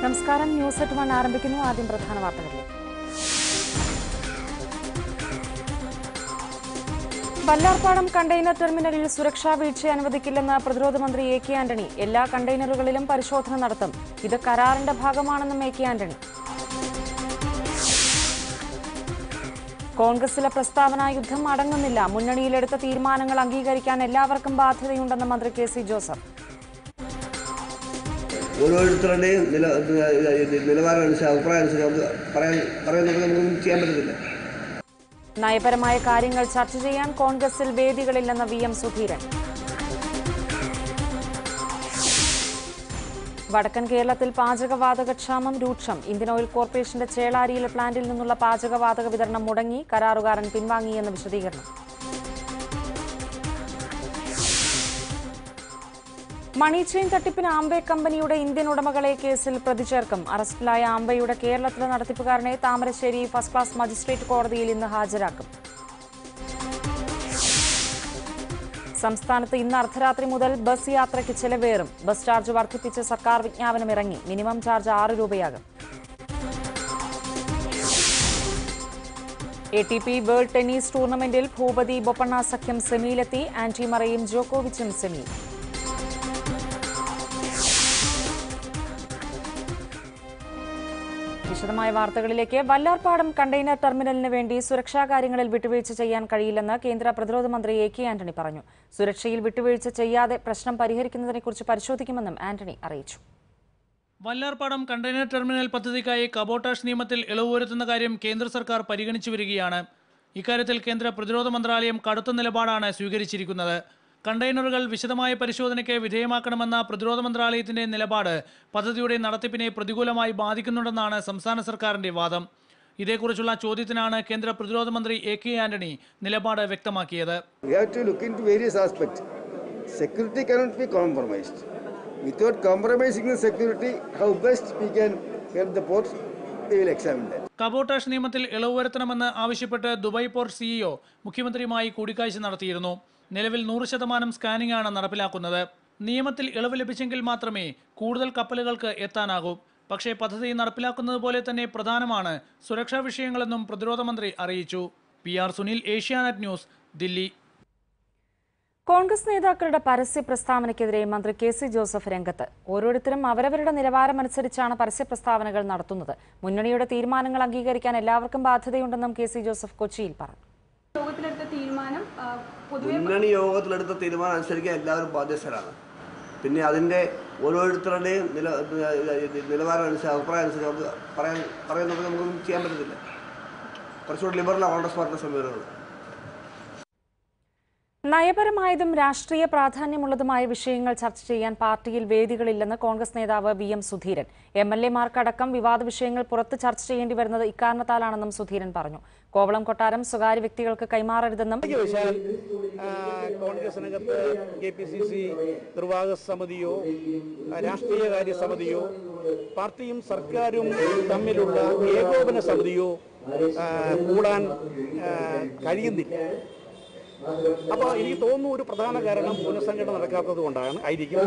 നമസ്കാരം news at one ആരംഭിക്കുന്നു ആദ്യം പ്രധാന വാർത്തകളിലേക്ക് വല്ലാർപാടം കണ്ടെയ്നർ ടെർമിനലിൽ സുരക്ഷാ വീഴ്ച അനുവദിക്കില്ലെന്ന് പ്രതിരോധ മന്ത്രി എ കെ ആന്റണി എല്ലാ കണ്ടെയ്നറുകളിലും പരിശോധന നടത്തും ഇത് കരാറിന്റെ ഭാഗമാണെന്നും എ കെ ആന്റണി കോൺഗ്രസിലെ പ്രസ്താവന യുദ്ധം അടങ്ങുന്നില്ല മുന്നണിയിലെടുത്ത തീരുമാനങ്ങൾ അംഗീകരിക്കാൻ എല്ലാവർക്കും ബാധ്യതയുണ്ടെന്ന് മന്ത്രി കെ സി ജോസഫ് ഓരോരുത്തരുടെയും നില നിലവാരം അനുസരിച്ച് അഭിപ്രായം അനുസരിച്ച് നമുക്ക് പറയാൻ പറയാൻ നമുക്ക് നമുക്കൊന്നും ചെയ്യാൻ പറ്റത്തില്ല നയപരമായ കാര്യങ്ങൾ ചർച്ച ചെയ്യാൻ കോൺഗ്രസിൽ വേദികളില്ലെന്ന് വി എം സുധീരൻ വടക്കൻ കേരളത്തിൽ പാചകവാതക ക്ഷാമം രൂക്ഷം ഇന്ത്യൻ ഓയിൽ കോർപ്പറേഷന്റെ ചേളാരിയിലെ പ്ലാന്റിൽ നിന്നുള്ള പാചകവാതക വിതരണം മുടങ്ങി കരാറുകാരൻ പിൻവാങ്ങിയെന്ന് വിശദീകരണം മണി ചെയിൻ തട്ടിപ്പിന് ആംബെ കമ്പനിയുടെ ഇന്ത്യൻ ഉടമകളെ കേസിൽ പ്രതി ചേർക്കും അറസ്റ്റിലായ ആംബെയുടെ കേരളത്തിലെ നടത്തിപ്പുകാരനെ താമരശ്ശേരി ഫസ്റ്റ് ക്ലാസ് മജിസ്ട്രേറ്റ് കോടതിയിൽ ഇന്ന് ഹാജരാക്കും സംസ്ഥാനത്ത് ഇന്ന് അർദ്ധരാത്രി മുതൽ ബസ് യാത്രയ്ക്ക് ചെലവേറും ബസ് ചാർജ് വർദ്ധിപ്പിച്ച് സർക്കാർ വിജ്ഞാപനം ഇറങ്ങി മിനിമം ചാർജ് ആറ് രൂപയാകും A T P world tennis ടൂർണമെന്റിൽ ഭൂപതി ബൊപ്പണ്ണ സഖ്യം സെമിയിലെത്തി ആന്റി മറയും ജോക്കോവിച്ചും സെമിയിൽ വിശദമായ വാർത്തകളിലേക്ക് വല്ലാർപാടം കണ്ടെയ്നർ ടെർമിനലിന് വേണ്ടി സുരക്ഷാ കാര്യങ്ങളിൽ വിട്ടുവീഴ്ച ചെയ്യാൻ കഴിയില്ലെന്ന് കേന്ദ്ര പ്രതിരോധ മന്ത്രി എ കെ ആന്റണി പറഞ്ഞു സുരക്ഷയിൽ വിട്ടുവീഴ്ച ചെയ്യാതെ പ്രശ്നം പരിഹരിക്കുന്നതിനെക്കുറിച്ച് പരിശോധിക്കുമെന്നും ആന്റണി അറിയിച്ചു വല്ലാർപാടം കണ്ടെയ്നർ ടെർമിനൽ പദ്ധതിക്കായി കബോട്ടാഷ് നിയമത്തിൽ ഇളവ് വരുത്തുന്ന കാര്യം കേന്ദ്ര സർക്കാർ പരിഗണിച്ചു വരികയാണ് ഇക്കാര്യത്തിൽ കേന്ദ്ര പ്രതിരോധ മന്ത്രാലയം കടുത്ത നിലപാടാണ് സ്വീകരിച്ചിരിക്കുന്നത് കണ്ടെയ്നറുകൾ വിശദമായ പരിശോധനയ്ക്ക് വിധേയമാക്കണമെന്ന പ്രതിരോധ മന്ത്രാലയത്തിന്റെ നിലപാട് പദ്ധതിയുടെ നടത്തിപ്പിനെ പ്രതികൂലമായി ബാധിക്കുന്നുണ്ടെന്നാണ് സംസ്ഥാന സർക്കാരിന്റെ വാദം ഇതേക്കുറിച്ചുള്ള ചോദ്യത്തിനാണ് കേന്ദ്ര പ്രതിരോധ മന്ത്രി എ കെ ആന്റണി നിലപാട് വ്യക്തമാക്കിയത് We have to look into various aspects. Security cannot be compromised. Without compromising the security, how best we can help the port, we will examine that. Cabotage നിയമത്തിൽ ഇളവ് വരുത്തണമെന്ന് ആവശ്യപ്പെട്ട് ദുബായ് പോർട്ട് സിഇഒ മുഖ്യമന്ത്രിയുമായി കൂടിക്കാഴ്ച നടത്തിയിരുന്നു നിലവിൽ നൂറ് ശതമാനം സ്കാനിംഗ് ആണ് നടപ്പിലാക്കുന്നത് നിയമത്തിൽ ഇളവ് ലഭിച്ചെങ്കിൽ മാത്രമേ കൂടുതൽ കപ്പലുകൾക്ക് എത്താനാകൂ പക്ഷേ പദ്ധതി നടപ്പിലാക്കുന്നത് പോലെ തന്നെ പ്രധാനമാണ് സുരക്ഷാ വിഷയങ്ങളെന്നും പ്രതിരോധ മന്ത്രി അറിയിച്ചു P R Sunil Asianet news Delhi Congress നേതാക്കളുടെ പരസ്യ പ്രസ്താവനയ്ക്കെതിരെ മന്ത്രി കെ സി ജോസഫ് രംഗത്ത് ഓരോരുത്തരും അവരവരുടെ നിലവാരമനുസരിച്ചാണ് പരസ്യ പ്രസ്താവനകൾ നടത്തുന്നത് മുന്നണിയുടെ തീരുമാനങ്ങൾ അംഗീകരിക്കാൻ എല്ലാവർക്കും ബാധ്യതയുണ്ടെന്നും കെ സി ജോസഫ് കൊച്ചിയിൽ പറഞ്ഞു യോഗത്തിലെടുത്ത തീരുമാനം ആ, പൊതുവെ മുന്നണി യോഗത്തിലെടുത്ത തീരുമാനം അനുസരിക്കാൻ എല്ലാവരും ബാധ്യസ്ഥരാണ് പിന്നെ അതിൻ്റെ ഓരോരുത്തരുടെയും നില നിലവാരം അനുസരിച്ച് അഭിപ്രായം അനുസരിച്ച് നമുക്ക് പറയാൻ പറയാൻ നമുക്ക് നമുക്കൊന്നും ചെയ്യാൻ പറ്റത്തില്ല കുറച്ചുകൂടി ലിബറലാണ് കോൺഗ്രസ് പാർട്ടിയുടെ സമീപനങ്ങൾ നയപരമായതും രാഷ്ട്രീയ പ്രാധാന്യമുള്ളതുമായ വിഷയങ്ങൾ ചർച്ച ചെയ്യാൻ പാർട്ടിയിൽ വേദികളില്ലെന്ന് കോൺഗ്രസ് നേതാവ് V M Sudheeran M L എമാർക്കടക്കം വിവാദ വിഷയങ്ങൾ പുറത്ത് ചർച്ച ചെയ്യേണ്ടി വരുന്നത് ഇക്കാരണത്താലാണെന്നും സുധീരൻ പറഞ്ഞു കോവളം കൊട്ടാരം സ്വകാര്യ വ്യക്തികൾക്ക് കൈമാറരുതെന്നും വശാൽ ആ, കോൺഗ്രസിനകത്ത് കെ പി സി സി നിർവാഹക സമിതിയോ ആ, രാഷ്ട്രീയകാര്യ സമിതിയോ പാർട്ടിയും സർക്കാരും തമ്മിലുള്ള ഏകോപന സമിതിയോ ആ, കൂടാൻ ആ, കഴിയുന്നില്ല അപ്പോൾ എനിക്ക് തോന്നുന്നു ഒരു പ്രധാന കാരണം പുനഃസംഘടന നടക്കാത്തത് കൊണ്ടാണ് ആയിരിക്കും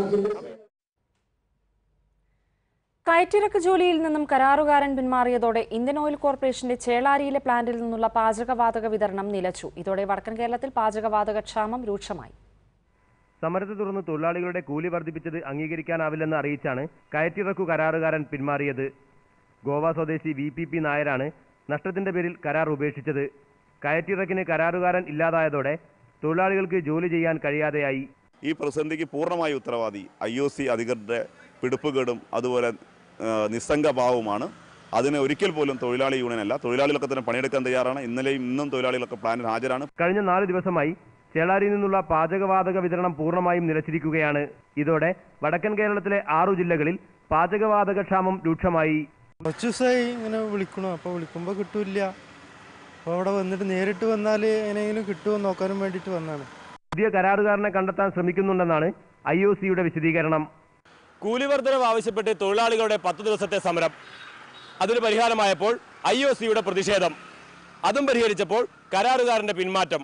കയറ്റിറക്ക് ജോലിയിൽ നിന്നും കരാറുകാരൻ പിന്മാറിയതോടെ ഇന്ത്യൻ ഓയിൽ കോർപ്പറേഷന്റെ ചേളാരിയിലെ പ്ലാന്റിൽ നിന്നുള്ള പാചകവാതക വിതരണം നിലച്ചു ഇതോടെ വടക്കൻ കേരളത്തിൽ പാചകവാതക ക്ഷാമം രൂക്ഷമായി സമരത്തെ തുടർന്ന് തൊഴിലാളികളുടെ കൂലി വർദ്ധിപ്പിച്ചത് അംഗീകരിക്കാനാവില്ലെന്ന് അറിയിച്ചാണ് കയറ്റിറക്കു കരാറുകാരൻ പിന്മാറിയത് ഗോവ സ്വദേശി വി പി പി നായരാണ് നഷ്ടത്തിന്റെ പേരിൽ കരാർ ഉപേക്ഷിച്ചത് കയറ്റിറക്കിന് കരാറുകാരൻ ഇല്ലാതായതോടെ തൊഴിലാളികൾക്ക് ജോലി ചെയ്യാൻ കഴിയാതെയായി ഈ പ്രതിസന്ധിക്ക് പൂർണ്ണമായ ഉത്തരവാദി ഐ ഒ സി അധികൃതരുടെ പിടിപ്പുകേടും അതുപോലെ ആ, നിസ്സംഗഭാവവുമാണ് അതിന് ഒരിക്കൽ പോലും തൊഴിലാളി യൂണിയനല്ല തൊഴിലാളികളൊക്കെ തന്നെ പണിയെടുക്കാൻ തയ്യാറാണ് ഇന്നലെയും ഇന്നും തൊഴിലാളികളൊക്കെ പ്ലാനിൽ ഹാജരാണ് കഴിഞ്ഞ നാല് ദിവസമായി ചേളാരിയിൽ നിന്നുള്ള പാചകവാതക വിതരണം പൂർണ്ണമായും നിലച്ചിരിക്കുകയാണ് ഇതോടെ വടക്കൻ കേരളത്തിലെ ആറു ജില്ലകളിൽ പാചകവാതക ക്ഷാമം രൂക്ഷമായി കുറച്ച് ദിവസമായി ഇങ്ങനെ വിളിക്കണു അപ്പോൾ വിളിക്കുമ്പോൾ കിട്ടൂല അപ്പോൾ അവിടെ വന്നിട്ട് നേരിട്ട് വന്നാൽ എങ്ങനെയെങ്കിലും കിട്ടുമോ എന്ന് നോക്കാനും വേണ്ടിയിട്ട് വന്നാണ് പുതിയ കരാറുകാരനെ കണ്ടെത്താൻ ശ്രമിക്കുന്നുണ്ടെന്നാണ് ഐ ഒ സിയുടെ വിശദീകരണം കൂലി വർധനവ് ആവശ്യപ്പെട്ട് തൊഴിലാളികളുടെ പത്ത് ദിവസത്തെ സമരം അതിന് പരിഹാരമായപ്പോൾ ഐ ഒ സിയുടെ പ്രതിഷേധം അതും പരിഹരിച്ചപ്പോൾ കരാറുകാരന്റെ പിന്മാറ്റം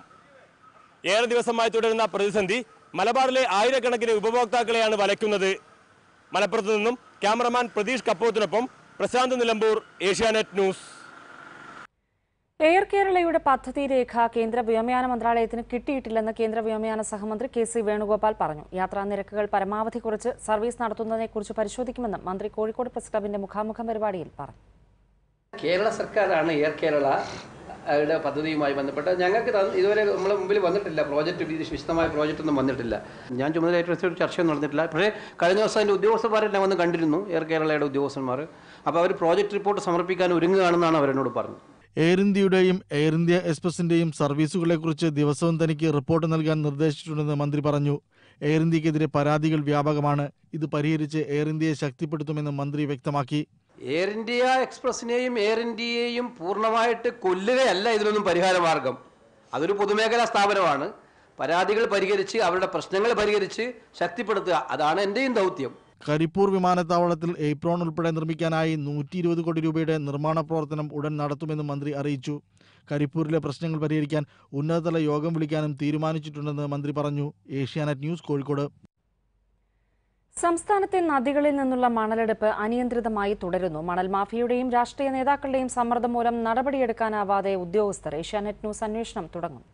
ഏറെ ദിവസമായി തുടരുന്ന പ്രതിസന്ധി മലബാറിലെ ആയിരക്കണക്കിന് ഉപഭോക്താക്കളെയാണ് വലയ്ക്കുന്നത് മലപ്പുറത്ത് നിന്നും ക്യാമറമാൻ പ്രതീഷ് കപ്പോത്തിനൊപ്പം പ്രശാന്ത് നിലമ്പൂർ ഏഷ്യാനെറ്റ് ന്യൂസ് എയർ കേരളയുടെ പദ്ധതി രേഖ കേന്ദ്ര വ്യോമയാന മന്ത്രാലയത്തിന് കിട്ടിയിട്ടില്ലെന്ന് കേന്ദ്ര വ്യോമയാന സഹമന്ത്രി കെ സി വേണുഗോപാൽ പറഞ്ഞു യാത്രാ നിരക്കുകൾ പരമാവധി കുറച്ച് സർവീസ് നടത്തുന്നതിനെക്കുറിച്ച് പരിശോധിക്കുമെന്നും മന്ത്രി കോഴിക്കോട് പ്രസ് ക്ലബിന്റെ മുഖാമുഖം പരിപാടിയിൽ പറഞ്ഞു കേരള സർക്കാരാണ് എയർ കേരള യുടെ പദ്ധതിയുമായി ബന്ധപ്പെട്ട് ഞങ്ങൾക്ക് തന്ന- ഇതുവരെ നമ്മളെ മുമ്പിൽ വന്നിട്ടില്ല പ്രോജക്റ്റ് വിശ- വിശദമായ പ്രോജക്റ്റ് ഒന്നും വന്നിട്ടില്ല ഞാൻ ചുമതലയായിട്ട് ഒരു ചർച്ചയൊന്നും നടന്നിട്ടില്ല പക്ഷേ കഴിഞ്ഞ ദിവസം അതിൻ്റെ ഉദ്യോഗസ്ഥന്മാരെല്ലാം വന്ന് കണ്ടിരുന്നു എയർ കേരളയുടെ ഉദ്യോഗസ്ഥന്മാർ അപ്പോൾ അവർ പ്രോജക്റ്റ് റിപ്പോർട്ട് സമർപ്പിക്കാൻ ഒരുങ്ങുകയാണെന്നാണ് അവരെന്നോട് പറഞ്ഞത് എയർ ഇന്ത്യയുടെയും എയർ ഇന്ത്യ എക്സ്പ്രസിന്റെയും സർവീസുകളെക്കുറിച്ച് ദിവസവും തനിക്ക് റിപ്പോർട്ട് നൽകാൻ നിർദ്ദേശിച്ചിട്ടുണ്ടെന്ന് മന്ത്രി പറഞ്ഞു എയർ ഇന്ത്യക്കെതിരെ പരാതികൾ വ്യാപകമാണ് ഇത് പരിഹരിച്ച് എയർ ഇന്ത്യയെ ശക്തിപ്പെടുത്തുമെന്ന് മന്ത്രി വ്യക്തമാക്കി എയർ ഇന്ത്യ എക്സ്പ്രസിനെയും എയർ ഇന്ത്യയെയും പൂർണ്ണമായിട്ട് കൊല്ലുകയല്ല ഇതിനൊന്നും പരിഹാര മാർഗം അതൊരു പൊതുമേഖലാ സ്ഥാപനമാണ് പരാതികൾ പരിഹരിച്ച് അവരുടെ പ്രശ്നങ്ങൾ പരിഹരിച്ച് ശക്തിപ്പെടുത്തുക അതാണ് എൻ്റെയും ദൗത്യം കരിപ്പൂർ വിമാനത്താവളത്തിൽ എയ്പ്രോൺ ഉൾപ്പെടെ നിർമ്മിക്കാനായി നൂറ്റി ഇരുപത് കോടി രൂപയുടെ നിർമ്മാണ പ്രവർത്തനം ഉടൻ നടത്തുമെന്ന് മന്ത്രി അറിയിച്ചു കരിപ്പൂരിലെ പ്രശ്നങ്ങൾ പരിഹരിക്കാൻ ഉന്നതതല യോഗം വിളിക്കാനും തീരുമാനിച്ചിട്ടുണ്ടെന്ന് മന്ത്രി പറഞ്ഞു ഏഷ്യാനെറ്റ് ന്യൂസ് കോഴിക്കോട് സംസ്ഥാനത്തെ നദികളിൽ നിന്നുള്ള മണലെടുപ്പ് അനിയന്ത്രിതമായി തുടരുന്നു മണൽ മാഫിയയുടെയും രാഷ്ട്രീയ നേതാക്കളുടെയും സമ്മർദ്ദം മൂലം നടപടിയെടുക്കാനാവാതെ ഉദ്യോഗസ്ഥർ ഏഷ്യാനെറ്റ് ന്യൂസ് അന്വേഷണം തുടങ്ങും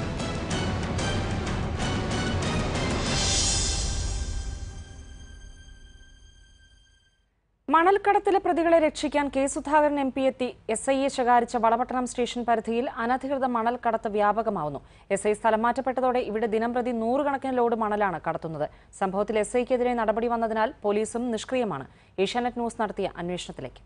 മണൽക്കടത്തിലെ പ്രതികളെ രക്ഷിക്കാൻ കെ സുധാകരൻ എം പി എത്തി എസ് ഐയെ ശകാരിച്ച വളപട്ടണം സ്റ്റേഷൻ പരിധിയിൽ അനധികൃത മണൽക്കടത്ത് വ്യാപകമാവുന്നു എസ് ഐ സ്ഥലം മാറ്റപ്പെട്ടതോടെ ഇവിടെ ദിനംപ്രതി നൂറുകണക്കിന് ലോഡ് മണലാണ് കടത്തുന്നത് സംഭവത്തിൽ എസ് ഐക്കെതിരെ നടപടി വന്നതിനാൽ പോലീസും നിഷ്ക്രിയമാണ് ഏഷ്യാനെറ്റ് ന്യൂസ് നടത്തിയ അന്വേഷണത്തിലേക്ക്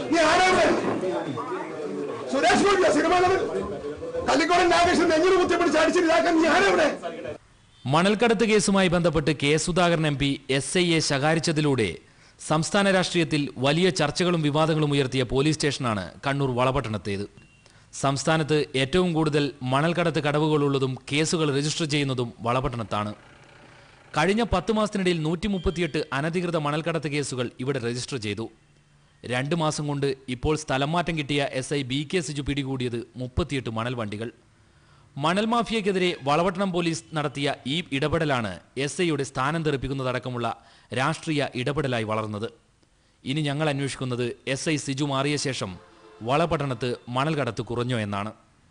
സുരേഷ് ഗോപിയോ സിനിമ കലിക്കോടൻ നാഗേഷൻ നെഞ്ഞിന് കുത്തിപ്പിടിച്ച് അടിച്ചില്ലാക്കാൻ ഞാനെവിടെ മണൽക്കടത്ത് കേസുമായി ബന്ധപ്പെട്ട് K Sudhakaran M P S ഐയെ ശകാരിച്ചതിലൂടെ സംസ്ഥാന രാഷ്ട്രീയത്തിൽ വലിയ ചർച്ചകളും വിവാദങ്ങളും ഉയർത്തിയ പോലീസ് സ്റ്റേഷനാണ് കണ്ണൂർ വളപട്ടണത്തേത് സംസ്ഥാനത്ത് ഏറ്റവും കൂടുതൽ മണൽക്കടത്ത് കടവുകളുള്ളതും കേസുകൾ രജിസ്റ്റർ ചെയ്യുന്നതും വളപട്ടണത്താണ് കഴിഞ്ഞ പത്ത് മാസത്തിനിടയിൽ നൂറ്റി മുപ്പത്തിയെട്ട് അനധികൃത മണൽക്കടത്ത് കേസുകൾ ഇവിടെ രജിസ്റ്റർ ചെയ്തു രണ്ട് മാസം കൊണ്ട് ഇപ്പോൾ സ്ഥലം മാറ്റം കിട്ടിയ S I B K Siju പിടികൂടിയത് മുപ്പത്തിയെട്ട് മണൽ വണ്ടികൾ മണൽ മാഫിയക്കെതിരെ വളപട്ടണം പോലീസ് നടത്തിയ ഈ ഇടപെടലാണ് എസ് ഐയുടെ സ്ഥാനം തെറിപ്പിക്കുന്നതടക്കമുള്ള രാഷ്ട്രീയ ഇടപെടലായി വളർന്നത് ഇനി ഞങ്ങൾ അന്വേഷിക്കുന്നത് എസ് ഐ സിജു മാറിയ ശേഷം വളപട്ടണത്ത് മണൽകടത്ത് കുറഞ്ഞോ എന്നാണ്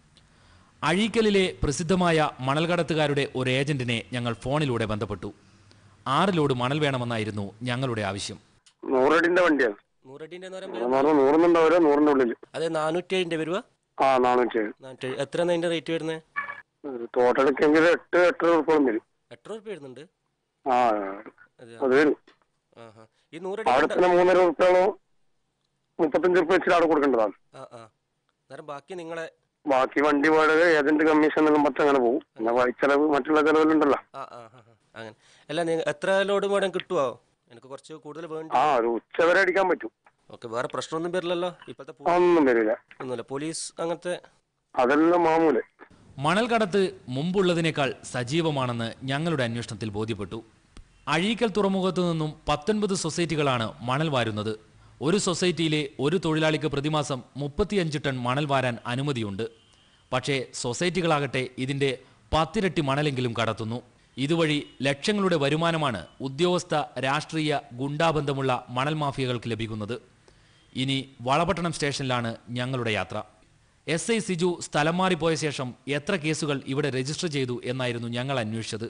അഴീക്കലിലെ പ്രസിദ്ധമായ മണൽകടത്തുകാരുടെ ഒരു ഏജന്റിനെ ഞങ്ങൾ ഫോണിലൂടെ ബന്ധപ്പെട്ടു ആറ് ലോഡ് മണൽ വേണമെന്നായിരുന്നു ഞങ്ങളുടെ ആവശ്യം നൂറടിന്റെ വണ്ടിയാണ് നൂറടിന്റെ നൂറുന്നുണ്ടാവില്ല നൂറിന്റെ ഉള്ളിൽ അതെ നാനൂറ്റി ഏഴിന്റെ വരുക ആ നാനൂറ്റി ഏഴ് നാനൂറ്റി എത്രയാണ് അതിന്റെ റേറ്റ് വരുന്നത് തോട്ടെടുക്കെങ്കിൽ എട്ട് എട്ടര ഉറുപ്പോളം വരും എത്ര റുപ്യ വരുന്നുണ്ട് ആ അതെയോ? അത് വരും ആഹാ. ഈ നൂറടി അവിടെ തന്നെ മൂന്നര ഉറുപ്പോളം മുപ്പത്തഞ്ച് ഉറുപ്പ വെച്ചിട്ട് അവിടെ കൊടുക്കേണ്ടതാണ് ആ ആ അന്നേരം ബാക്കി നിങ്ങളെ ബാക്കി വണ്ടി വാടക ഏജന്റ് കമ്മീഷൻ എന്നെല്ലാം പത്ത് അങ്ങനെ പോകും പിന്നെ വഴിച്ചെലവ് മറ്റുള്ള ചെലവിലുണ്ടല്ലോ ആ ആ ആ, ആ. അങ്ങനെ അല്ല നിങ്ങൾ എത്ര ലോഡ് മേഡം കിട്ടുമോ എനിക്ക് കുറച്ച് കൂടുതൽ വേണ്ടി ആ ഒരു ഉച്ച വരെ അടിക്കാൻ പറ്റും ഓക്കെ വേറെ പ്രശ്നമൊന്നും വരില്ലല്ലോ ഇപ്പോഴത്തെ പോ- ഒന്നും വരില്ല ഒന്നുമില്ല പോലീസ് അങ്ങനത്തെ അതെല്ലാം മാമൂല് മണൽക്കടത്ത് മുമ്പുള്ളതിനേക്കാൾ സജീവമാണെന്ന് ഞങ്ങളുടെ അന്വേഷണത്തിൽ ബോധ്യപ്പെട്ടു അഴീക്കൽ തുറമുഖത്തു നിന്നും പത്തൊൻപത് സൊസൈറ്റികളാണ് മണൽ വാരുന്നത് ഒരു സൊസൈറ്റിയിലെ ഒരു തൊഴിലാളിക്ക് പ്രതിമാസം മുപ്പത്തിയഞ്ച് ടൺ മണൽ വാരാൻ അനുമതിയുണ്ട് പക്ഷേ സൊസൈറ്റികളാകട്ടെ ഇതിന്റെ പത്തിരട്ടി മണലെങ്കിലും കടത്തുന്നു ഇതുവഴി ലക്ഷങ്ങളുടെ വരുമാനമാണ് ഉദ്യോഗസ്ഥ രാഷ്ട്രീയ ഗുണ്ടാബന്ധമുള്ള മണൽ മാഫിയകൾക്ക് ലഭിക്കുന്നത് ഇനി വളപട്ടണം സ്റ്റേഷനിലാണ് ഞങ്ങളുടെ യാത്ര എസ് ഐ സിജു സ്ഥലം മാറിപ്പോയ ശേഷം എത്ര കേസുകൾ ഇവിടെ രജിസ്റ്റർ ചെയ്തു എന്നായിരുന്നു ഞങ്ങൾ അന്വേഷിച്ചത്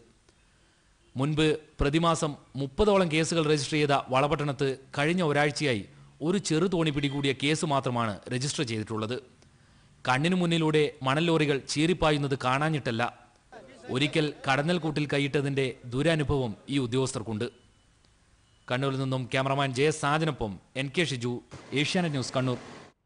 മുൻപ് പ്രതിമാസം മുപ്പതോളം കേസുകൾ രജിസ്റ്റർ ചെയ്ത വളപട്ടണത്ത് കഴിഞ്ഞ ഒരാഴ്ചയായി ഒരു ചെറു തോണി പിടികൂടിയ കേസ് മാത്രമാണ് രജിസ്റ്റർ ചെയ്തിട്ടുള്ളത് കണ്ണിനു മുന്നിലൂടെ മണൽ ലോറികൾ ചീറിപ്പായുന്നത് കാണാഞ്ഞിട്ടല്ല ഒരിക്കൽ കടന്നൽക്കൂട്ടിൽ കൈയിട്ടതിന്റെ ദുരനുഭവം ഈ ഉദ്യോഗസ്ഥർക്കുണ്ട് കണ്ണൂരിൽ നിന്നും ക്യാമറമാൻ ജെ സാജനൊപ്പം N K Shiju Asianet news Kannur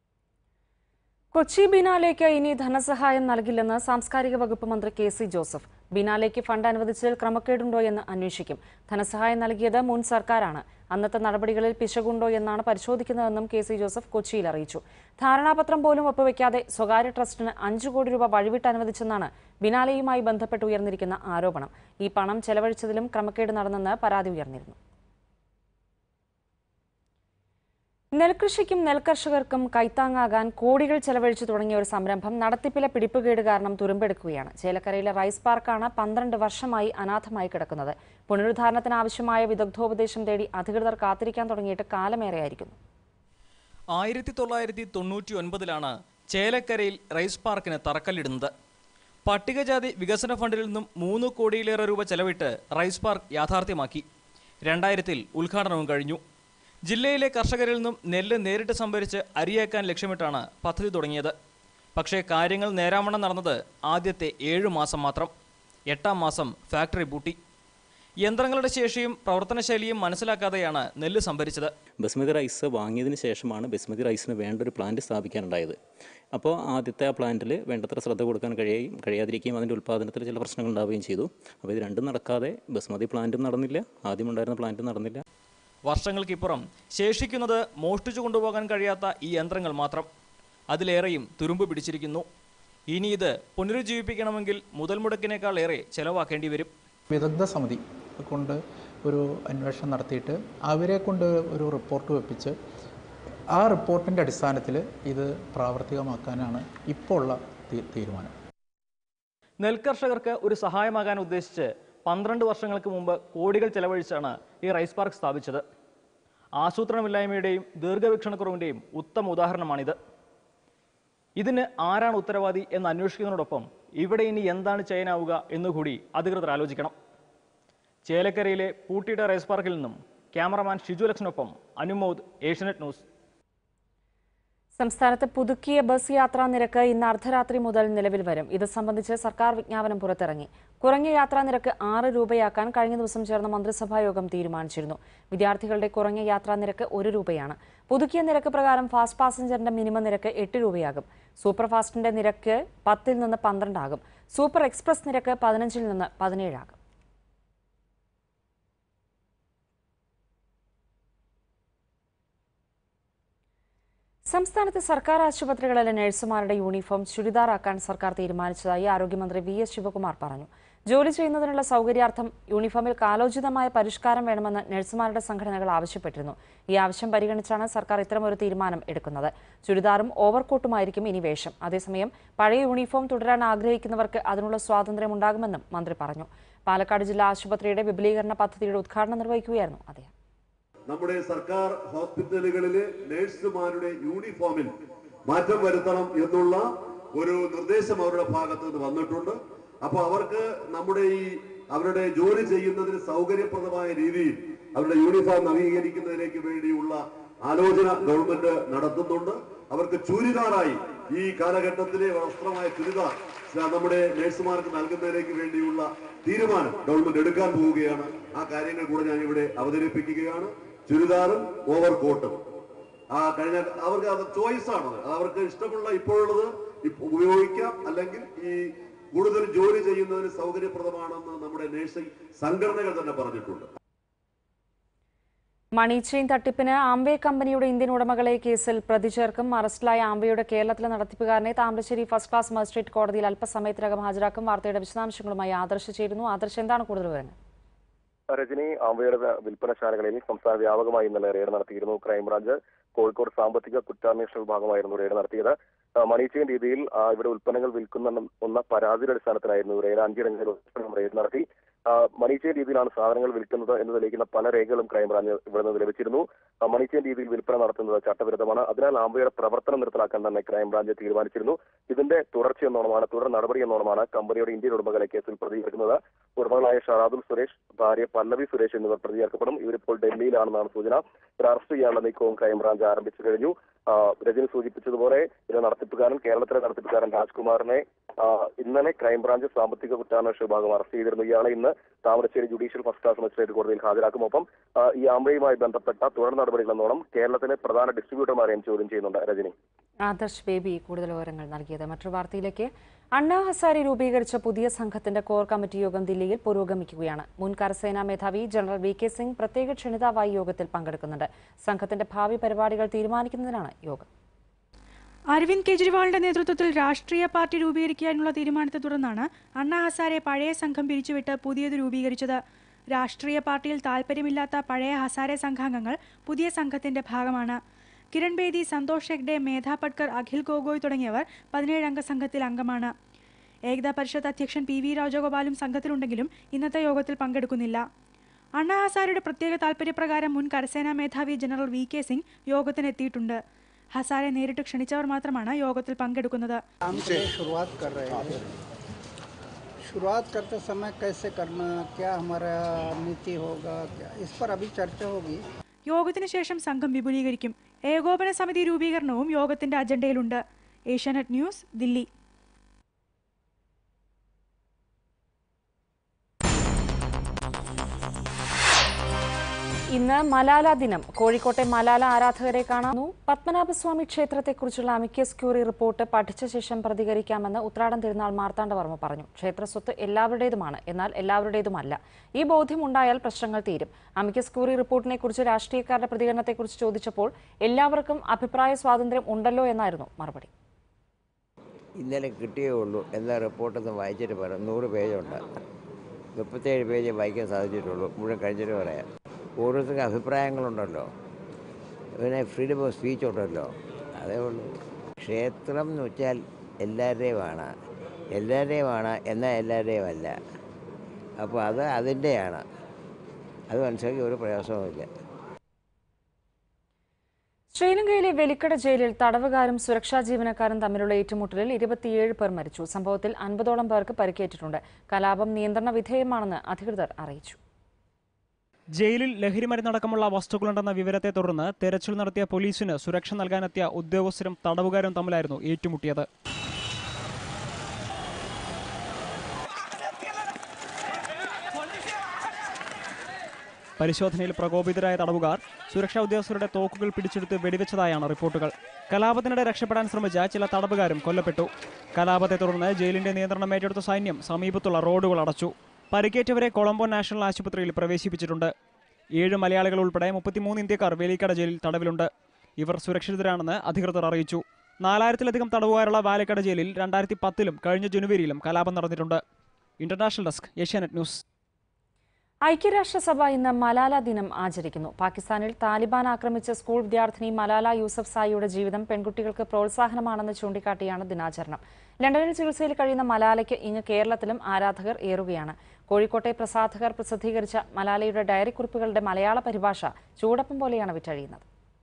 Kochi ബിനാലേക്ക് ഇനി ധനസഹായം നൽകില്ലെന്ന് സാംസ്കാരിക വകുപ്പ് മന്ത്രി കെ സി ജോസഫ് ബിനാലേക്ക് ഫണ്ട് അനുവദിച്ചതിൽ ക്രമക്കേടുണ്ടോ എന്ന് അന്വേഷിക്കും ധനസഹായം നൽകിയത് മുൻ സർക്കാരാണ് അന്നത്തെ നടപടികളിൽ പിശകുണ്ടോ എന്നാണ് പരിശോധിക്കുന്നതെന്നും കെ സി ജോസഫ് കൊച്ചിയിൽ അറിയിച്ചു ധാരണാപത്രം പോലും ഒപ്പുവെക്കാതെ സ്വകാര്യ ട്രസ്റ്റിന് അഞ്ചു കോടി രൂപ വഴിവിട്ട് അനുവദിച്ചെന്നാണ് ബിനാലയുമായി ബന്ധപ്പെട്ട് ഉയർന്നിരിക്കുന്ന ആരോപണം ഈ പണം ചെലവഴിച്ചതിലും ക്രമക്കേട് നടന്നെന്ന് പരാതി ഉയർന്നിരുന്നു നെൽകൃഷിക്കും നെൽകർഷകർക്കും കൈത്താങ്ങാകാൻ കോടികൾ ചെലവഴിച്ചു തുടങ്ങിയ ഒരു സംരംഭം നടത്തിപ്പിലെ പിടിപ്പുകേട് കാരണം തുരുമ്പെടുക്കുകയാണ് ചേലക്കരയിലെ റൈസ് പാർക്കാണ് പന്ത്രണ്ട് വർഷമായി അനാഥമായി കിടക്കുന്നത് പുനരുദ്ധാരണത്തിന് ആവശ്യമായ വിദഗ്ധോപദേശം തേടി അധികൃതർ കാത്തിരിക്കാൻ തുടങ്ങിയിട്ട് കാലമേറെയായിരിക്കുന്നു ആയിരത്തി തൊള്ളായിരത്തി തൊണ്ണൂറ്റി ഒൻപതിലാണ് ചേലക്കരയിൽ റൈസ് പാർക്കിന് തറക്കല്ലിടുന്നത് പട്ടികജാതി വികസന ഫണ്ടിൽ നിന്നും മൂന്ന് കോടിയിലേറെ രൂപ ചെലവിട്ട് റൈസ് പാർക്ക് യാഥാർത്ഥ്യമാക്കി രണ്ടായിരത്തിൽ ഉദ്ഘാടനവും കഴിഞ്ഞു ജില്ലയിലെ കർഷകരിൽ നിന്നും നെല്ല് നേരിട്ട് സംഭരിച്ച് അരിയേക്കാൻ ലക്ഷ്യമിട്ടാണ് പദ്ധതി തുടങ്ങിയത് പക്ഷേ കാര്യങ്ങൾ നേരാവണ്ണം നടന്നത് ആദ്യത്തെ ഏഴു മാസം മാത്രം എട്ടാം മാസം ഫാക്ടറി പൂട്ടി യന്ത്രങ്ങളുടെ ശേഷിയും പ്രവർത്തനശൈലിയും മനസ്സിലാക്കാതെയാണ് നെല്ല് സംഭരിച്ചത് ബസ്മതി റൈസ് വാങ്ങിയതിന് ശേഷമാണ് ബസ്മതി റൈസിന് വേണ്ട ഒരു പ്ലാന്റ് സ്ഥാപിക്കാനുണ്ടായത് അപ്പോൾ ആദ്യത്തെ ആ പ്ലാന്റിൽ വേണ്ടത്ര ശ്രദ്ധ കൊടുക്കാൻ കഴിയുകയും കഴിയാതിരിക്കുകയും അതിൻ്റെ ഉൽപ്പാദനത്തിൽ ചില പ്രശ്നങ്ങൾ ഉണ്ടാവുകയും ചെയ്തു അപ്പോൾ ഇത് രണ്ടും നടക്കാതെ ബസ്മതി പ്ലാന്റും നടന്നില്ല ആദ്യമുണ്ടായിരുന്ന പ്ലാന്റും നടന്നില്ല വർഷങ്ങൾക്കിപ്പുറം ശേഷിക്കുന്നത് മോഷ്ടിച്ചു കൊണ്ടുപോകാൻ കഴിയാത്ത ഈ യന്ത്രങ്ങൾ മാത്രം അതിലേറെയും തുരുമ്പ് പിടിച്ചിരിക്കുന്നു ഇനി ഇത് പുനരുജ്ജീവിപ്പിക്കണമെങ്കിൽ മുതൽ മുടക്കിനേക്കാൾ ഏറെ ചെലവാക്കേണ്ടി വരും വിദഗ്ധ സമിതി കൊണ്ട് ഒരു അന്വേഷണം നടത്തിയിട്ട് അവരെ കൊണ്ട് ഒരു റിപ്പോർട്ട് വെപ്പിച്ച് ആ റിപ്പോർട്ടിൻ്റെ അടിസ്ഥാനത്തിൽ ഇത് പ്രാവർത്തികമാക്കാനാണ് ഇപ്പോൾ ഉള്ള തീ- തീരുമാനം നെൽകർഷകർക്ക് ഒരു സഹായമാകാൻ ഉദ്ദേശിച്ച് പന്ത്രണ്ട് വർഷങ്ങൾക്ക് മുമ്പ് കോടികൾ ചെലവഴിച്ചാണ് ഈ റൈസ് പാർക്ക് സ്ഥാപിച്ചത് ആസൂത്രണമില്ലായ്മയുടെയും ദീർഘവീക്ഷണക്കുറവിൻ്റെയും ഉത്തമ ഉദാഹരണമാണിത് ഇതിന് ആരാണ് ഉത്തരവാദി എന്ന് അന്വേഷിക്കുന്നതോടൊപ്പം ഇവിടെ ഇനി എന്താണ് ചെയ്യാനാവുക എന്നുകൂടി അധികൃതർ ആലോചിക്കണം ചേലക്കരയിലെ പൂട്ടിയുടെ റൈസ് പാർക്കിൽ നിന്നും ക്യാമറമാൻ ഷിജു ലക്ഷ്നൊപ്പം അനുമോദ് ഏഷ്യനെറ്റ് ന്യൂസ് സംസ്ഥാനത്ത് പുതുക്കിയ ബസ് യാത്രാ നിരക്ക് ഇന്ന് അർദ്ധരാത്രി മുതൽ നിലവിൽ വരും ഇത് സംബന്ധിച്ച് സർക്കാർ വിജ്ഞാപനം പുറത്തിറങ്ങി കുറഞ്ഞ യാത്രാ നിരക്ക് ആറ് രൂപയാക്കാൻ കഴിഞ്ഞ ദിവസം ചേർന്ന മന്ത്രിസഭാ യോഗം തീരുമാനിച്ചിരുന്നു വിദ്യാർത്ഥികളുടെ കുറഞ്ഞ യാത്രാ നിരക്ക് ഒരു രൂപയാണ് പുതുക്കിയ നിരക്ക് പ്രകാരം ഫാസ്റ്റ് പാസഞ്ചറിന്റെ മിനിമം നിരക്ക് എട്ട് രൂപയാകും സൂപ്പർ ഫാസ്റ്റിന്റെ നിരക്ക് പത്തിൽ നിന്ന് പന്ത്രണ്ടാകും സൂപ്പർ എക്സ്പ്രസ് നിരക്ക് പതിനഞ്ചിൽ നിന്ന് പതിനേഴാകും സംസ്ഥാനത്തെ സർക്കാർ ആശുപത്രികളിലെ നഴ്സുമാരുടെ യൂണിഫോം ചുരിദാറാക്കാൻ സർക്കാർ തീരുമാനിച്ചതായി ആരോഗ്യമന്ത്രി വി എസ് ശിവകുമാർ പറഞ്ഞു ജോലി ചെയ്യുന്നതിനുള്ള സൗകര്യാർത്ഥം യൂണിഫോമിൽ കാലോചിതമായ പരിഷ്കാരം വേണമെന്ന് നഴ്സുമാരുടെ സംഘടനകൾ ആവശ്യപ്പെട്ടിരുന്നു ഈ ആവശ്യം പരിഗണിച്ചാണ് സർക്കാർ ഇത്തരമൊരു തീരുമാനം എടുക്കുന്നത് ചുരിദാറും ഓവർകോട്ടുമായിരിക്കും ഇനി വേഷം അതേസമയം പഴയ യൂണിഫോം തുടരാൻ ആഗ്രഹിക്കുന്നവർക്ക് അതിനുള്ള സ്വാതന്ത്ര്യം ഉണ്ടാകുമെന്നും മന്ത്രി പറഞ്ഞു പാലക്കാട് ജില്ലാ ആശുപത്രിയുടെ വിപുലീകരണ പദ്ധതിയുടെ ഉദ്ഘാടനം നിർവഹിക്കുകയായിരുന്നു അദ്ദേഹം നമ്മുടെ സർക്കാർ ഹോസ്പിറ്റലുകളിലെ നഴ്സുമാരുടെ യൂണിഫോമിൽ മാറ്റം വരുത്തണം എന്നുള്ള ഒരു നിർദ്ദേശം അവരുടെ ഭാഗത്ത് നിന്ന് വന്നിട്ടുണ്ട് അപ്പൊ അവർക്ക് നമ്മുടെ ഈ അവരുടെ ജോലി ചെയ്യുന്നതിന് സൗകര്യപ്രദമായ രീതിയിൽ അവരുടെ യൂണിഫോം നവീകരിക്കുന്നതിലേക്ക് വേണ്ടിയുള്ള ആലോചന ഗവൺമെന്റ് നടത്തുന്നുണ്ട് അവർക്ക് ചുരിദാറായി ഈ കാലഘട്ടത്തിലെ വസ്ത്രമായ ചുരിദാർ നമ്മുടെ നഴ്സുമാർക്ക് നൽകുന്നതിലേക്ക് വേണ്ടിയുള്ള തീരുമാനം ഗവൺമെന്റ് എടുക്കാൻ പോവുകയാണ് ആ കാര്യങ്ങൾ കൂടെ ഞാൻ ഇവിടെ അവതരിപ്പിക്കുകയാണ് ചുരിദാറും ഓവർ കോട്ടും ആ കഴിഞ്ഞ അവർക്ക് അത് ചോയ്സ് ആണ് അത് അവർക്ക് ഇഷ്ടമുള്ള ഇപ്പോഴുള്ളത് ഇപ്പ- ഉപയോഗിക്കാം അല്ലെങ്കിൽ ഈ കൂടുതൽ ജോലി ചെയ്യുന്നതിന് സൗകര്യപ്രദമാണെന്ന് നമ്മുടെ നഴ്സിംഗ് സംഘടനകൾ തന്നെ പറഞ്ഞിട്ടുണ്ട് മണി ചെയിൻ തട്ടിപ്പിന് ആംബെ കമ്പനിയുടെ ഇന്ത്യൻ ഉടമകളെ കേസിൽ പ്രതി ചേർക്കും അറസ്റ്റിലായ ആംബെയുടെ കേരളത്തിലെ നടത്തിപ്പുകാരനെ താമരശ്ശേരി ഫസ്റ്റ് ക്ലാസ് മജിസ്ട്രേറ്റ് കോടതിയിൽ അല്പസമയത്തിനകം ഹാജരാക്കും വാർത്തയുടെ വിശദാംശങ്ങളുമായി ആദർശ് ചേരുന്നു ആദർശ് എന്താണ് കൂടുതൽ വിവരങ്ങൾ രജനി ആംബയുടെ വിൽപ്പനശാലകളിൽ സംസ്ഥാന വ്യാപകമായി ഇന്നലെ റെയ്ഡ് നടത്തിയിരുന്നു ക്രൈംബ്രാഞ്ച് കോഴിക്കോട് സാമ്പത്തിക കുറ്റാന്വേഷണ വിഭാഗമായിരുന്നു റെയ്ഡ് നടത്തിയത് ആ, മണി ചെയിൻ രീതിയിൽ ആ, ഇവിടെ ഉൽപ്പന്നങ്ങൾ വിൽക്കുന്ന പരാതിയുടെ അടിസ്ഥാനത്തിലായിരുന്നു റെയ്ഡ് അഞ്ചിടങ്ങളിൽ റെയ്ഡ് നടത്തി ആ, മണി ചെയിൻ രീതിയിലാണ് സാധനങ്ങൾ വിൽക്കുന്നത് എന്ന് തെളിയിക്കുന്ന പല രേഖകളും ക്രൈംബ്രാഞ്ച് ഇവിടെ നിന്ന് ലഭിച്ചിരുന്നു ആ, മണി ചെയിൻ രീതിയിൽ വിൽപ്പന നടത്തുന്നത് ചട്ടവിരുദ്ധമാണ് അതിനാൽ ആംബയുടെ പ്രവർത്തനം നിർത്തലാക്കാൻ തന്നെ ക്രൈംബ്രാഞ്ച് തീരുമാനിച്ചിരുന്നു ഇതിന്റെ തുടർച്ച എന്നോണമാണ് തുടർ നടപടി എന്നോണമാണ് കമ്പനിയുടെ ഇന്ത്യൻ ഉടമകളെ കേസിൽ പ്രതികരിക്കുന്നത് ഉടമകളായ ഷറാദുൽ സുരേഷ് ഭാര്യ പല്ലവി സുരേഷ് എന്നിവർ പ്രതിചേർക്കപ്പെടും ഇവരിപ്പോൾ ഡൽഹിയിലാണെന്നാണ് സൂചന ഇവർ അറസ്റ്റ് ചെയ്യാനുള്ള നീക്കവും ക്രൈംബ്രാഞ്ച് ആരംഭിച്ചു കഴിഞ്ഞു ആ, രജനി സൂചിപ്പിച്ചതുപോലെ ഇതിന്റെ നടത്തിപ്പുകാരൻ കേരളത്തിലെ നടത്തിപ്പുകാരൻ രാജ്കുമാറിനെ ആ, ഇന്നലെ ക്രൈംബ്രാഞ്ച് സാമ്പത്തിക കുറ്റാന്വേഷണ വിഭാഗം അറസ്റ്റ് ചെയ്തിരുന്നു ഇയാളെ ഇന്ന് Thamarassery judicial first class magistrate കോടതിയിൽ ഹാജരാക്കും ഒപ്പം ആ, ഈ ആംബയുമായി ബന്ധപ്പെട്ട തുടർ നടപടികൾ എന്നോണം കേരളത്തിലെ പ്രധാന ഡിസ്ട്രിബ്യൂട്ടർമാരെയും ചോദ്യം ചെയ്യുന്നുണ്ട് രജനി ആദർശ് ബേബി കൂടുതൽ വിവരങ്ങൾ നൽകിയത് മറ്റൊരു വാർത്തയിലേക്ക് അണ്ണാ ഹസാരി രൂപീകരിച്ച പുതിയ സംഘത്തിന്റെ കോർ കമ്മിറ്റി യോഗം ദില്ലിയിൽ പുരോഗമിക്കുകയാണ് മുൻ കരസേനാ മേധാവി ജനറൽ വി കെ സിംഗ് പ്രത്യേക ക്ഷണിതാവായി യോഗത്തിൽ പങ്കെടുക്കുന്നുണ്ട് സംഘത്തിന്റെ ഭാവി പരിപാടികൾ തീരുമാനിക്കുന്നതിനാണ് യോഗം അരവിന്ദ് കെജ്രിവാളിന്റെ നേതൃത്വത്തിൽ രാഷ്ട്രീയ പാർട്ടി രൂപീകരിക്കാനുള്ള തീരുമാനത്തെ തുടർന്നാണ് അണ്ണാ ഹസാരെ പഴയ സംഘം പിരിച്ചുവിട്ട് പുതിയത് രൂപീകരിച്ചത് രാഷ്ട്രീയ പാർട്ടിയിൽ താൽപ്പര്യമില്ലാത്ത പഴയ ഹസാരെ സംഘാംഗങ്ങൾ പുതിയ സംഘത്തിന്റെ ഭാഗമാണ് കിരൺ ബേദി സന്തോഷ് ഹെഗ്ഡെ മേധാ പട്കർ അഖിൽ ഗോഗോയ് തുടങ്ങിയവർ പതിനേഴംഗ സംഘത്തിൽ അംഗമാണ് ഏകതാ പരിഷത്ത് അധ്യക്ഷൻ പി വി രാജഗോപാലും സംഘത്തിലുണ്ടെങ്കിലും ഇന്നത്തെ യോഗത്തിൽ പങ്കെടുക്കുന്നില്ല അണ്ണാ ഹസാരയുടെ പ്രത്യേക താൽപര്യപ്രകാരം മുൻ കരസേനാ മേധാവി ജനറൽ വി കെ സിംഗ് യോഗത്തിന് എത്തിയിട്ടുണ്ട് ഹസാരെ നേരിട്ട് ക്ഷണിച്ചവർ മാത്രമാണ് യോഗത്തിൽ പങ്കെടുക്കുന്നത് काम से शुरुआत कर रहे हैं शुरुआत करते समय कैसे करना क्या हमारा नीति होगा क्या इस पर अभी चर्चा होगी യോഗത്തിന് ശേഷം സംഘം വിപുലീകരിക്കും ഏകോപന സമിതി രൂപീകരണവും യോഗത്തിന്റെ അജണ്ടയിലുണ്ട് ഏഷ്യാനെറ്റ് ന്യൂസ് ദില്ലി ഇന്ന് മലാല ദിനം കോഴിക്കോട്ടെ മലാല ആരാധകരെ കാണാനു പത്മനാഭസ്വാമി ക്ഷേത്രത്തെക്കുറിച്ചുള്ള അമിക്കസ് ക്യൂറി റിപ്പോർട്ട് പഠിച്ച ശേഷം പ്രതികരിക്കാമെന്ന് ഉത്രാടം തിരുനാൾ മാർത്താണ്ഡവർമ്മ പറഞ്ഞു ക്ഷേത്ര സ്വത്ത് എല്ലാവരുടേതുമാണ് എന്നാൽ എല്ലാവരുടേതുമല്ല ഈ ബോധ്യം ഉണ്ടായാൽ പ്രശ്നങ്ങൾ തീരും അമിക്കസ് ക്യൂറി റിപ്പോർട്ടിനെക്കുറിച്ച് രാഷ്ട്രീയക്കാരുടെ പ്രതികരണത്തെക്കുറിച്ച് ചോദിച്ചപ്പോൾ എല്ലാവർക്കും അഭിപ്രായ സ്വാതന്ത്ര്യം ഉണ്ടല്ലോ എന്നായിരുന്നു മറുപടി ഇന്നലെ കിട്ടിയേ ഉള്ളൂ എന്നാ റിപ്പോർട്ടൊന്ന് വായിച്ചിട്ട് പറയാം നൂറ് പേജുണ്ട് മുപ്പത്തേഴ് പേജ് വായിക്കാൻ സാധിച്ചിട്ടുള്ളൂ മുഴുവൻ കഴിഞ്ഞിട്ട് പറയാം ഓരോരുത്തർക്കും അഭിപ്രായങ്ങളുണ്ടല്ലോ പിന്നെ ഫ്രീഡം ഓഫ് സ്പീച്ച് ഉണ്ടല്ലോ അതേ ഉള്ളൂ ക്ഷേത്രം എന്ന് വെച്ചാൽ എല്ലാവരുടെയുമാണ് എല്ലാവരുടെയുമാണ് എന്നാൽ എല്ലാവരുടെയും അല്ല അപ്പോൾ അത് അതിൻ്റെയാണ് അത് മനസ്സിലാക്കി ഒരു പ്രയാസവുമില്ല ശ്രീലങ്കയിലെ വെലിക്കട ജയിലിൽ തടവുകാരും സുരക്ഷാ ജീവനക്കാരും തമ്മിലുള്ള ഏറ്റുമുട്ടലിൽ ഇരുപത്തിയേഴ് പേർ മരിച്ചു സംഭവത്തിൽ അൻപതോളം പേർക്ക് പരിക്കേറ്റിട്ടുണ്ട് കലാപം നിയന്ത്രണ വിധേയമാണെന്ന് അധികൃതർ അറിയിച്ചു ജയിലിൽ ലഹരിമരുന്നടക്കമുള്ള വസ്തുക്കളുണ്ടെന്ന വിവരത്തെ തുടർന്ന് തെരച്ചിൽ നടത്തിയ പോലീസിന് സുരക്ഷ നൽകാനെത്തിയ ഉദ്യോഗസ്ഥരും തടവുകാരും തമ്മിലായിരുന്നു ഏറ്റുമുട്ടിയത് പരിശോധനയിൽ പ്രകോപിതരായ തടവുകാർ സുരക്ഷാ ഉദ്യോഗസ്ഥരുടെ തോക്കുകൾ പിടിച്ചെടുത്ത് വെടിവെച്ചതായാണ് റിപ്പോർട്ടുകൾ കലാപത്തിനിടെ രക്ഷപ്പെടാൻ ശ്രമിച്ച ചില തടവുകാരും കൊല്ലപ്പെട്ടു കലാപത്തെ തുടർന്ന് ജയിലിന്റെ നിയന്ത്രണം ഏറ്റെടുത്ത സൈന്യം സമീപത്തുള്ള റോഡുകൾ അടച്ചു പരിക്കേറ്റവരെ കൊളംബോ നാഷണൽ ആശുപത്രിയിൽ പ്രവേശിപ്പിച്ചിട്ടുണ്ട് ഏഴ് മലയാളികൾ ഉൾപ്പെടെ മുപ്പത്തിമൂന്ന് ഇന്ത്യക്കാർ വേലിക്കട ജയിലിൽ തടവിലുണ്ട് ഇവർ സുരക്ഷിതരാണെന്ന് അധികൃതർ അറിയിച്ചു നാലായിരത്തിലധികം തടവുകാരുള്ള വാലക്കട ജയിലിൽ രണ്ടായിരത്തി പത്തിലും കഴിഞ്ഞ ജനുവരിയിലും കലാപം നടന്നിട്ടുണ്ട് ഇന്റർനാഷണൽ ഡെസ്ക് ഏഷ്യാനെറ്റ് ന്യൂസ് ഐക്യരാഷ്ട്രസഭ ഇന്ന് മലാല ദിനം ആചരിക്കുന്നു പാകിസ്ഥാനിൽ താലിബാൻ ആക്രമിച്ച സ്കൂൾ വിദ്യാർത്ഥിനി മലാല യൂസഫ് സായിയുടെ ജീവിതം പെൺകുട്ടികൾക്ക് പ്രോത്സാഹനമാണെന്ന് ചൂണ്ടിക്കാട്ടിയാണ് ദിനാചരണം ലണ്ടനിൽ ചികിത്സയിൽ കഴിയുന്ന മലാലയ്ക്ക് ഇങ്ങ് കേരളത്തിലും ആരാധകർ ഏറുകയാണ് കോഴിക്കോട്ടെ പ്രസാധകർ പ്രസിദ്ധീകരിച്ച മലാലയുടെ ഡയറി കുറിപ്പുകളുടെ മലയാള പരിഭാഷ ചൂടപ്പം പോലെയാണ് വിറ്റഴിയുന്നത്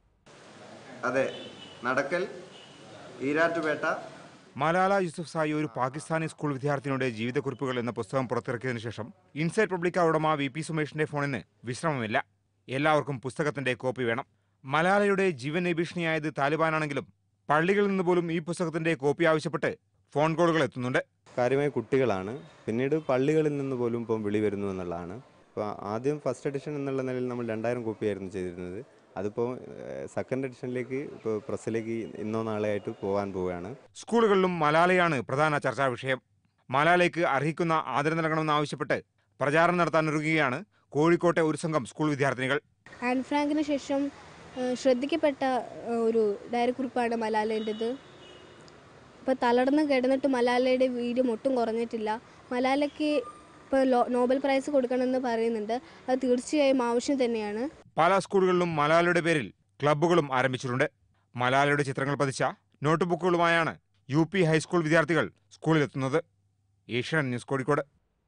അതെ നടക്കൽ ഈരാറ്റുപേട്ട മലാല യൂസുഫ് സായി ഒരു പാകിസ്ഥാനി സ്കൂൾ വിദ്യാർത്ഥിനിയുടെ ജീവിതക്കുറിപ്പുകൾ എന്ന പുസ്തകം പുറത്തിറക്കിയതിനു ശേഷം ഇൻസൈറ്റ് പബ്ലിക്ക ഉടമ വി പി സുമേഷിന്റെ ഫോണിന് വിശ്രമമില്ല എല്ലാവർക്കും പുസ്തകത്തിന്റെ കോപ്പി വേണം മലാലയുടെ ജീവൻ ഭീഷണിയായത് താലിബാനാണെങ്കിലും പള്ളികളിൽ നിന്ന് പോലും ഈ പുസ്തകത്തിന്റെ കോപ്പി ആവശ്യപ്പെട്ട് ഫോൺ കോളുകൾ എത്തുന്നുണ്ട് കാര്യമായ കുട്ടികളാണ് പിന്നീട് പള്ളികളിൽ നിന്ന് പോലും ഇപ്പം വിളി വരുന്നു എന്നുള്ളതാണ് ഇപ്പോൾ ആദ്യം ഫസ്റ്റ് എഡിഷൻ എന്നുള്ള നിലയിൽ നമ്മൾ രണ്ടായിരം കോപ്പിയായിരുന്നു ചെയ്തിരുന്നത് അതിപ്പോൾ സെക്കൻഡ് എഡിഷനിലേക്ക് ഇപ്പോൾ പ്രസ്സിലേക്ക് ഇന്നോ നാളെ ആയിട്ട് പോകാൻ പോവുകയാണ് സ്കൂളുകളിലും മലാലയാണ് പ്രധാന ചർച്ചാ വിഷയം മലാലയ്ക്ക് അർഹിക്കുന്ന ആദരം നൽകണമെന്ന് ആവശ്യപ്പെട്ട് പ്രചാരണം നടത്താനൊരുങ്ങുകയാണ് കോഴിക്കോട്ടെ ഒരു സംഘം സ്കൂൾ വിദ്യാർത്ഥിനികൾ ആൻ ഫ്രാങ്കിന് ശേഷം ഏഹ്, ശ്രദ്ധിക്കപ്പെട്ട ഏഹ്, ഒരു ഡയറിക്കുറിപ്പാണ് മലാലേൻ്റെത് ഇപ്പോൾ തളർന്ന് കിടന്നിട്ട് മലാലയുടെ വീര്യം ഒട്ടും കുറഞ്ഞിട്ടില്ല മലാലയ്ക്ക് ഇപ്പോൾ നോബൽ പ്രൈസ് കൊടുക്കണമെന്ന് പറയുന്നുണ്ട് അത് തീർച്ചയായും ആവശ്യം തന്നെയാണ് പല സ്കൂളുകളിലും മലാലയുടെ പേരിൽ ക്ലബ്ബുകളും ആരംഭിച്ചിട്ടുണ്ട് മലാലയുടെ ചിത്രങ്ങൾ പതിച്ച നോട്ട്ബുക്കുകളുമായാണ് യു പി ഹൈസ്കൂൾ വിദ്യാർത്ഥികൾ സ്കൂളിലെത്തുന്നത് ഏഷ്യൻ ന്യൂസ് കോഴിക്കോട്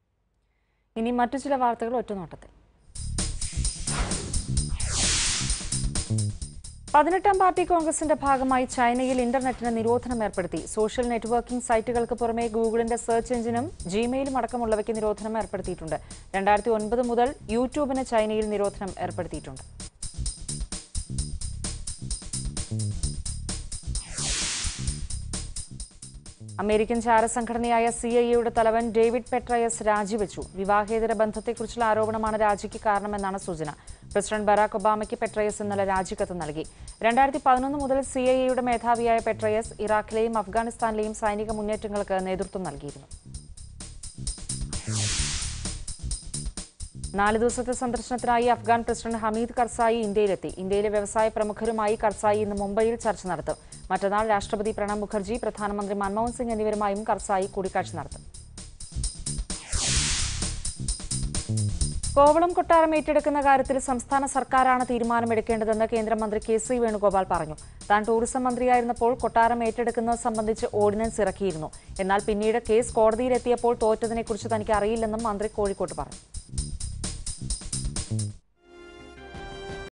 ഇനി മറ്റു ചില വാർത്തകൾ ഒറ്റനോട്ടത്തിൽ പതിനെട്ടാം പാർട്ടി കോൺഗ്രസിന്റെ ഭാഗമായി ചൈനയിൽ ഇന്റർനെറ്റിന് നിരോധനം ഏർപ്പെടുത്തി സോഷ്യൽ നെറ്റ്വർക്കിംഗ് സൈറ്റുകൾക്ക് പുറമെ ഗൂഗിളിന്റെ സെർച്ച് എഞ്ചിനും ജിമെയിലും അടക്കമുള്ളവയ്ക്ക് നിരോധനം ഏർപ്പെടുത്തിയിട്ടുണ്ട് രണ്ടായിരത്തി ഒൻപത് മുതൽ യൂട്യൂബിന് ചൈനയിൽ നിരോധനം ഏർപ്പെടുത്തിയിട്ടുണ്ട് അമേരിക്കൻ ചാരസംഘടനയായ സി ഐ എയുടെ തലവൻ ഡേവിഡ് പെട്രയസ് രാജിവെച്ചു വിവാഹേതര ബന്ധത്തെക്കുറിച്ചുള്ള ആരോപണമാണ് രാജിക്ക് കാരണമെന്നാണ് സൂചന പ്രസിഡന്റ് ബറാക് ഒബാമയ്ക്ക് പെട്രയസ് ഇന്നലെ രാജിക്കത്ത് നൽകി രണ്ടായിരത്തി പതിനൊന്ന് മുതൽ സി ഐ എയുടെ മേധാവിയായ പെട്രയസ് ഇറാഖിലെയും അഫ്ഗാനിസ്ഥാനിലെയും സൈനിക മുന്നേറ്റങ്ങൾക്ക് നേതൃത്വം നൽകിയിരുന്നു നാല് ദിവസത്തെ സന്ദർശനത്തിനായി അഫ്ഗാൻ പ്രസിഡന്റ് ഹമീദ് കർസായി ഇന്ത്യയിലെത്തി ഇന്ത്യയിലെ വ്യവസായ പ്രമുഖരുമായി കർസായി ഇന്ന് മുംബൈയിൽ ചർച്ച നടത്തും മറ്റന്നാൾ രാഷ്ട്രപതി പ്രണബ് മുഖർജി പ്രധാനമന്ത്രി മൻമോഹൻ സിംഗ് എന്നിവരുമായും കർസായി കൂടിക്കാഴ്ച നടത്തും കോവളം കൊട്ടാരം ഏറ്റെടുക്കുന്ന കാര്യത്തിൽ സംസ്ഥാന സർക്കാരാണ് തീരുമാനമെടുക്കേണ്ടതെന്ന് കേന്ദ്രമന്ത്രി കെ സി വേണുഗോപാൽ പറഞ്ഞു താൻ ടൂറിസം മന്ത്രിയായിരുന്നപ്പോൾ കൊട്ടാരം ഏറ്റെടുക്കുന്നത് സംബന്ധിച്ച് ഓർഡിനൻസ് ഇറക്കിയിരുന്നു എന്നാൽ പിന്നീട് കേസ് കോടതിയിലെത്തിയപ്പോൾ തോറ്റതിനെക്കുറിച്ച് തനിക്ക് അറിയില്ലെന്നും മന്ത്രി കോഴിക്കോട്ട് പറഞ്ഞു